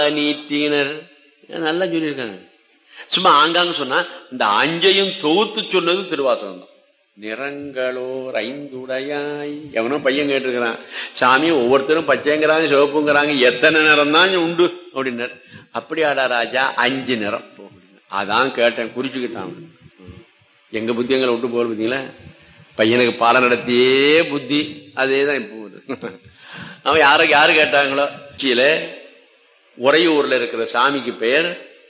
நீட்டினர் நல்லா சொல்லியிருக்காங்க சும்மா ஆங்காங்க சொன்னா இந்த அஞ்சையும் தொகுத்து சொன்னது திருவாசகம் தான் நிறங்களோர் ஐந்துடையாய் எவனோ பையன் கேட்டிருக்கிறான் சாமி ஒவ்வொருத்தரும் பச்சைங்கிறாங்க சிவப்புங்கிறாங்க எத்தனை நிறம் தான் உண்டு அப்படின்னார் அப்படியாடா ராஜா அஞ்சு நிறம் அதான் கேட்டேன் குறிச்சுக்கிட்டான் எங்க புத்தி எங்களை விட்டு போகல பார்த்தீங்களா பையனுக்கு பாடம் நடத்தியே புத்தி அதே தான் இப்போ அவன் யாருக்கு யாரு கேட்டாங்களோ கீழே உறையூர்ல இருக்கிற சாமிக்கு பெயர்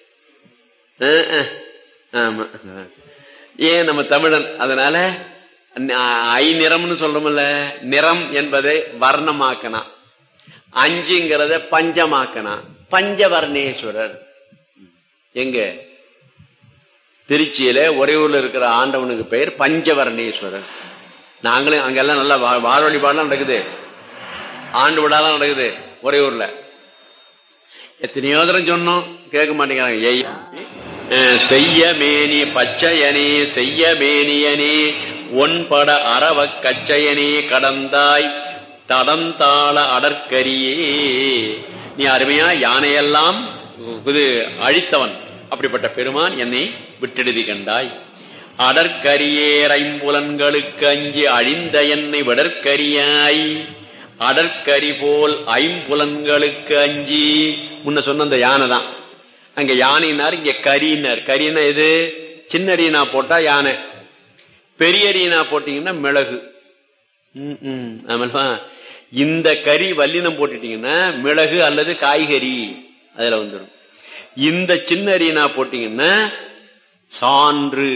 ஆமா ஏன் நம்ம தமிழன் அதனால ஐ நிறம்னு சொல்றோம்ல நிறம் என்பதை வர்ணமாக்கனா அஞ்சுங்கிறத பஞ்சமாக்கனா பஞ்சவர்ணேஸ்வரர் எங்க திருச்சியில ஒரே ஊர்ல இருக்கிற ஆண்டவனுக்கு பெயர் பஞ்சவர்ணேஸ்வரர் நாங்களும் அங்கெல்லாம் நல்லா வாழ் வழிபாடுலாம் நடக்குது ஆண்டு விழாலாம் நடக்குது ஒரே ஊர்ல எத்தனையோ தரம் சொன்னோம் கேட்க மாட்டேங்கிறாங்க செய்ய மேனி பச்சையனே செய்ய மேனியனே ஒன்பட அறவ கச்சையனே கடந்தாய் தடந்தாள அடற்கரியே நீ அருமையா யானையெல்லாம் இது அழித்தவன் அப்படிப்பட்ட பெருமான் என்னை விட்டெடுதி கண்டாய் அடற்கரியேர் ஐம்புலன்களுக்கு அஞ்சு அழிந்த என்னை விடற்கரியாய் அடற்கரி போல் ஐம்புலன்களுக்கு அஞ்சி முன்ன சொன்ன அந்த யானை தான் அங்க யானைனார் இங்க கரினார் கரினா எது சின்ன அரியனா போட்டா யானை பெரிய அரியனா போட்டீங்கன்னா மிளகு ஆமாப்பா இந்த கறி வல்லினம் போட்டுட்டீங்கன்னா மிளகு அல்லது காய்கறி அதுல வந்துடும் இந்த சின்ன அரியனா போட்டீங்கன்னா சான்று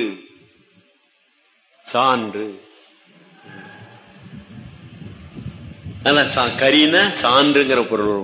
சான்று கரின சான்றுங்கிற பொருள்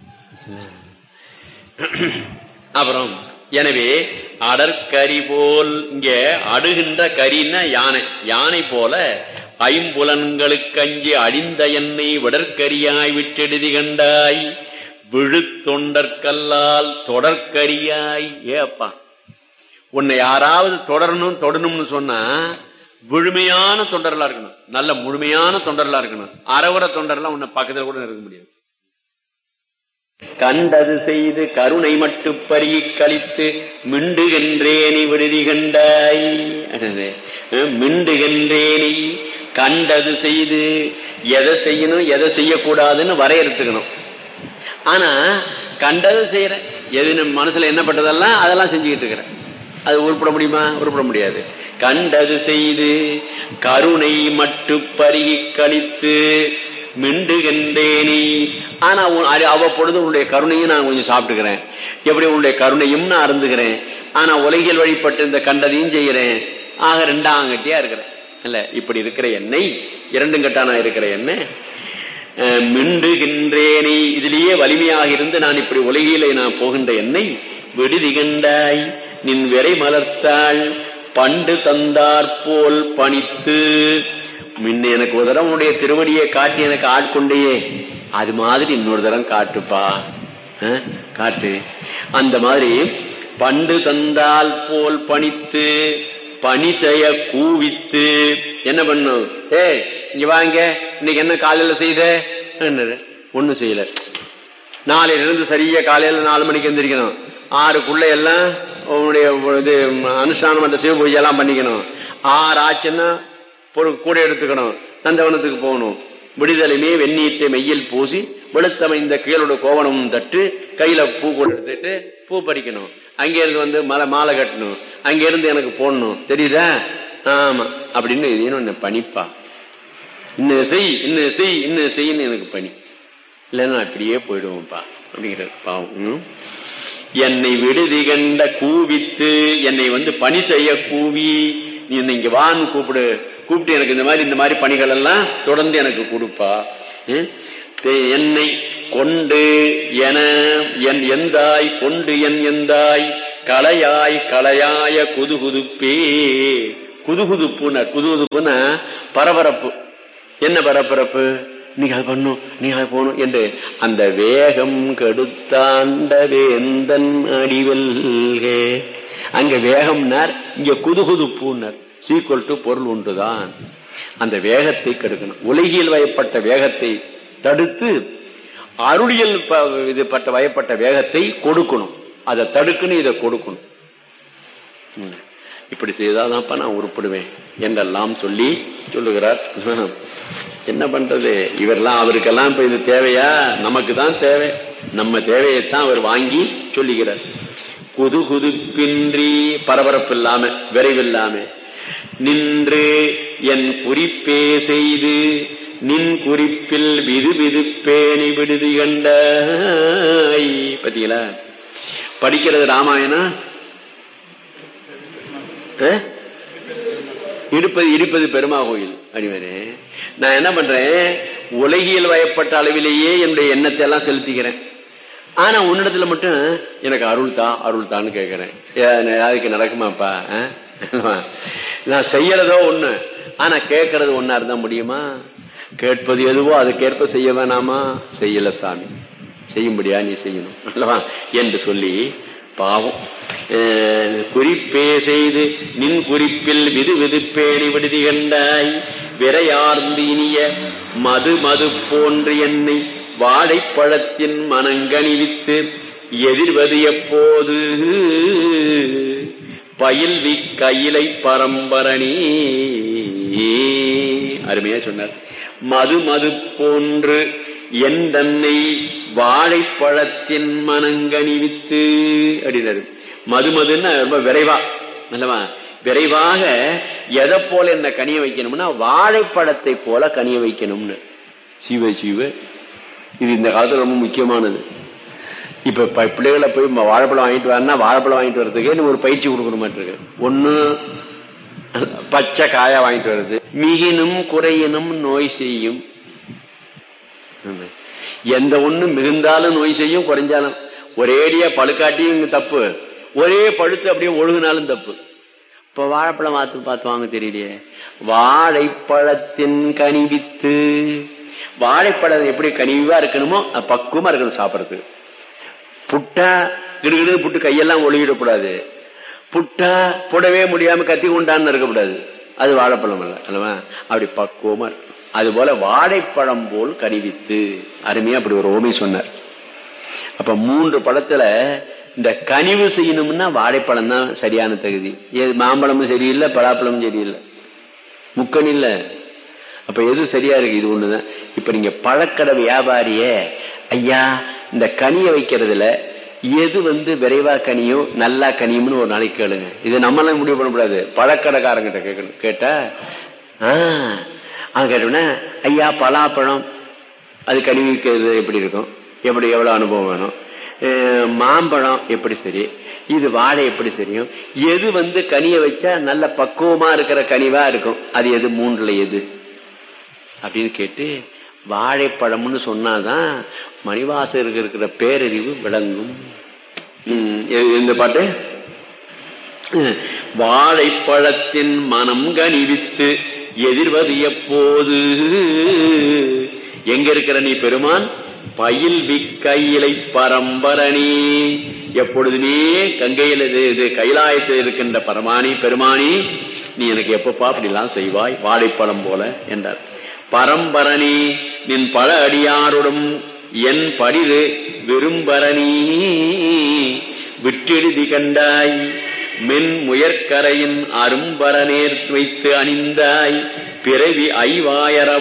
அப்புறம் எனவே அடற்கரி போல் இங்க அடுகின்ற கரின யானை யானை போல ஐம்புலன்களுக்கஞ்சி அழிந்த என்னை விடற்கரியாய் விட்டெடுதி கண்டாய் விழுத்தொண்டற்கல்லால் தொடர்கரியாய் ஏப்பா உன்னை யாராவது தொடரணும் தொடணும்னு சொன்னா முழுமையான தொண்டர்களா இருக்கணும் நல்ல முழுமையான தொண்டர்களா இருக்கணும் அறவுற தொண்டர்லாம் உன்னை பக்கத்துல கூட இருக்க முடியாது கண்டது செய்து கருணை மட்டு பருகி கழித்து மிண்டுகின்றேனி விடுதி கண்டாய் மிண்டுகின்றேனி கண்டது செய்து எதை செய்யணும் எதை செய்யக்கூடாதுன்னு வரையறுத்துக்கணும் ஆனா கண்டது செய்யறேன் எது நம்ம மனசுல என்ன பட்டதெல்லாம் அதெல்லாம் செஞ்சுக்கிட்டு இருக்கிறேன் அது உருப்பட முடியுமா உருப்பட முடியாது கண்டது செய்து கருணை மட்டு பருகி கழித்து மிண்டுகின்றேனி ஆனா அவ்வப்பொழுது உன்னுடைய கருணையும் நான் கொஞ்சம் சாப்பிட்டுக்கிறேன் எப்படி உன்னுடைய கருணையும் நான் அருந்துகிறேன் ஆனா உலகில் வழிபட்டு இந்த கண்டதையும் செய்கிறேன் ஆக ரெண்டாம் கட்டியா இருக்கிறேன் இல்ல இப்படி இருக்கிற எண்ணெய் இரண்டும் கட்டானா இருக்கிற எண்ணெய் மிண்டுகின்றேனே இதிலேயே வலிமையாக இருந்து நான் இப்படி உலகிலே நான் போகின்ற எண்ணெய் விடுதி கண்டாய் நின் விரை மலர்த்தாள் பண்டு தந்தாற்போல் பணித்து முன்ன எனக்கு ஒரு தரம் உன்னுடைய திருவடியை காட்டி எனக்கு ஆட்கொண்டையே அது மாதிரி இன்னொரு தரம் காட்டுப்பா காட்டு அந்த மாதிரி பண்டு தந்தால் போல் பணித்து பணி செய்ய கூவித்து என்ன பண்ணும் ஏ இங்க வாங்க இன்னைக்கு என்ன காலையில செய்த ஒண்ணும் செய்யல நாளையில இருந்து சரியா காலையில நாலு மணிக்கு எந்திரிக்கணும் ஆறுக்குள்ள எல்லாம் உன்னுடைய இது அனுஷ்டானம் அந்த சிவ பூஜை எல்லாம் பண்ணிக்கணும் ஆறு ஆச்சுன்னா கூட எடுத்துக்கணும் நந்தவனத்துக்கு போகணும் விடுதலைமே வெந்நீட்டை மெய்யில் பூசி வெளுத்தமைந்த கீழோட கோவணமும் தட்டு கையில பூ கூட எடுத்துட்டு பூ பறிக்கணும் அங்க இருந்து வந்து மலை மாலை கட்டணும் அங்க இருந்து எனக்கு போடணும் தெரியுதா ஆமா அப்படின்னு இது பணிப்பா இன்னும் செய் இன்னும் செய் இன்னும் செய்யன்னு எனக்கு பணி இல்லைன்னா அப்படியே போயிடுவோம்ப்பா அப்படிங்கிற பாவம் என்னை விடுதி கண்ட கூவித்து என்னை வந்து பணி செய்ய கூவி நீ இங்க வான்னு கூப்பிடு கூப்பிட்டு எனக்கு இந்த மாதிரி இந்த மாதிரி பணிகள் எல்லாம் தொடர்ந்து எனக்கு கொடுப்பா என்னை கொண்டு என என் எந்தாய் கொண்டு என் எந்தாய் கலையாய் கலையாய குதுகுதுப்பே குதுகுதுப்புன குதுகுதுப்புன பரபரப்பு என்ன பரபரப்பு நீங்க அது பண்ணும் நீங்க அது போகணும் என்று அந்த வேகம் கெடுத்தாண்ட வேந்தன் அடிவல்கே அங்க வேகம்னார் இங்க குதுகுதுப்புனர் சீக்குவல் டு பொருள் ஒன்றுதான் அந்த வேகத்தை கெடுக்கணும் உலகில் வயப்பட்ட வேகத்தை தடுத்து அருளியல் ப- இது பட்ட வயப்பட்ட வேகத்தை கொடுக்கணும் அதை தடுக்கணும் இதை கொடுக்கணும் ம். இப்படி செய்தாதான்ப்பா நான் உருப்படுவேன் என்றெல்லாம் சொல்லி சொல்லுகிறார் என்ன பண்றது இவரெல்லாம் அவருக்கெல்லாம் இப்ப இது தேவையா நமக்கு தான் தேவை நம்ம தேவையைத்தான் அவர் வாங்கி சொல்லுகிறார் குது குதுப்பின்றி பரபரப்பு இல்லாம விரைவில்லாம நின்று என் குறிப்பே செய்து நின் குறிப்பில் விது விதுப்பேணி விடுதி கண்டாய் பத்தீங்களா படிக்கிறது ராமாயணம் அஹ்? இடுப்பது இடிப்பது பெருமா கோயில் அடிவரே நான் என்ன பண்றேன் உலகியல் வயப்பட்ட அளவிலேயே என்னுடைய எண்ணத்தை எல்லாம் செலுத்திக்கிறேன் ஆனா உன்னிடத்துல மட்டும் எனக்கு அருள் தா அருள் தான்னு கேட்கிறேன் ஏ, அதுக்கு நடக்குமாப்பா அஹ்? நான் செய்யறதோ ஒண்ணு ஆனா கேட்கறது ஒன்னா இருந்தா முடியுமா கேட்பது எதுவோ அதுக்கேற்ப செய்ய வேணாமா செய்யல சாமி செய்யும்படியா நீ செய்யணும் அல்லவா என்று சொல்லி பாவம் அஹ், குறிப்பே செய்து நின் குறிப்பில் விது விதுப்பேணி விடுதி கண்டாய் விரையார்ந்து இனிய மது மது போன்று என்னை வாழைப்பழத்தின் மனங்கணிவித்து எதிர்வது எப்போது பயில்வி கையிலை பரம்பரணி அருமையா சொன்னார் மது மது போன்று என் தன்னை வாழைப்பழத்தின் மனங்கணிவித்து அப்படின்னாரு மது மதுன்னா ரொம்ப விரைவா அல்லவா விரைவாக எதை போல என்ன கனிய வைக்கணும்னா வாழைப்பழத்தை போல கனிய வைக்கணும்னு சிவ சிவ இது இந்த காலத்துல ரொம்ப முக்கியமானது இப்ப ப- பிள்ளைகளை போய் ம- வாழைப்பழம் வாங்கிட்டு வரனா வாழைப்பழம் வாங்கிட்டு வர்றதுக்கு நீ ஒரு பயிற்சி கொடுக்கணும் மாட்டிருக்கு ஒண்ணு பச்சை காயா வாங்கிட்டு வர்றது மிகினும் குறையினும் நோய் செய்யும் ஆமா. எந்த ஒண்ணு மிகுந்தாலும் நோய் செய்யும் குறைஞ்சாலும் ஒரேடியா பழுக்காட்டியும் இங்க தப்பு ஒரே பழுத்து அப்படியே ஒழுகுனாலும் தப்பு இப்ப வாழைப்பழம் பார்த்து பார்த்து வாங்க தெரியலையே வாழைப்பழத்தின் கனிவித்து வாழைப்பழம் எப்படி கனிவா இருக்கணுமோ அது பக்குவமா இருக்கணும் சாப்பிடறதுக்கு புட்டா கிடுகிடு புட்டு கையெல்லாம் ஒழுகிடக்கூடாது புட்டா புடவே முடியாம கத்தி கொண்டான்னு இருக்கக்கூடாது அது வாழைப்பழம் அல்ல அல்லவா அப்படி பக்குவமா இருக்கும் அது போல வாழைப்பழம் போல் கனிவித்து அருமையா அப்படி ஒரு ஓமை சொன்னார் அப்ப மூன்று பழத்துல இந்த கனிவு செய்யணும்னா வாழைப்பழம் தான் சரியான தகுதி ஏது மாம்பழமும் சரியில்லை பலாப்பழமும் சரியில்லை முக்கன் இல்ல அப்ப எது சரியா இருக்கு இது ஒண்ணுதான் இப்ப நீங்க பழக்கடை வியாபாரியே ஐயா இந்த கனியை வைக்கிறதுல எது வந்து விரைவா கனியோ நல்லா கனியும்னு ஒரு நாளைக்கு கேளுங்க இது நம்மளாம் முடிவு பண்ணக்கூடாது பழக்கடைக்காரங்கிட்ட கேட்கணும் கேட்டா ஆஹ் அவன் கேட்டோம்னா ஐயா பலாப்பழம் அது கனிவிக்கிறது எப்படி இருக்கும் எப்படி எவ்வளவு அனுபவம் வேணும் அஹ் மாம்பழம் எப்படி சரி இது வாழை எப்படி சரியும் எது வந்து கனிய வச்சா நல்ல பக்குவமா இருக்கிற கனிவா இருக்கும் அது எது மூன்றுல எது அப்படின்னு கேட்டு வாழைப்பழம்னு சொன்னாதான் மணிவாசருக்கு இருக்கிற பேரறிவு விளங்கும் ம், எ- இந்த பாட்டு வாழைப்பழத்தின் மனம் கனிவித்து எதிர்வது எப்போது எங்க இருக்கிற நீ பெருமான் பயில் விக்கையிலை பரம்பரணி எப்பொழுதுமே கங்கையில இது இது கைலாயத்தில் இருக்கின்ற பரமானி பெருமானி நீ எனக்கு எப்பப்பா அப்படிலாம் செய்வாய் வாழைப்பழம் போல என்றார் பரம்பரணி நின் பல அடியாரோடும் என் படிது விரும்பரணி விட்டெழுதி கண்டாய் மென் முயற்கரையின் அரும்பரநேர் வைத்து அணிந்தாய் பிறவி ஐவாயர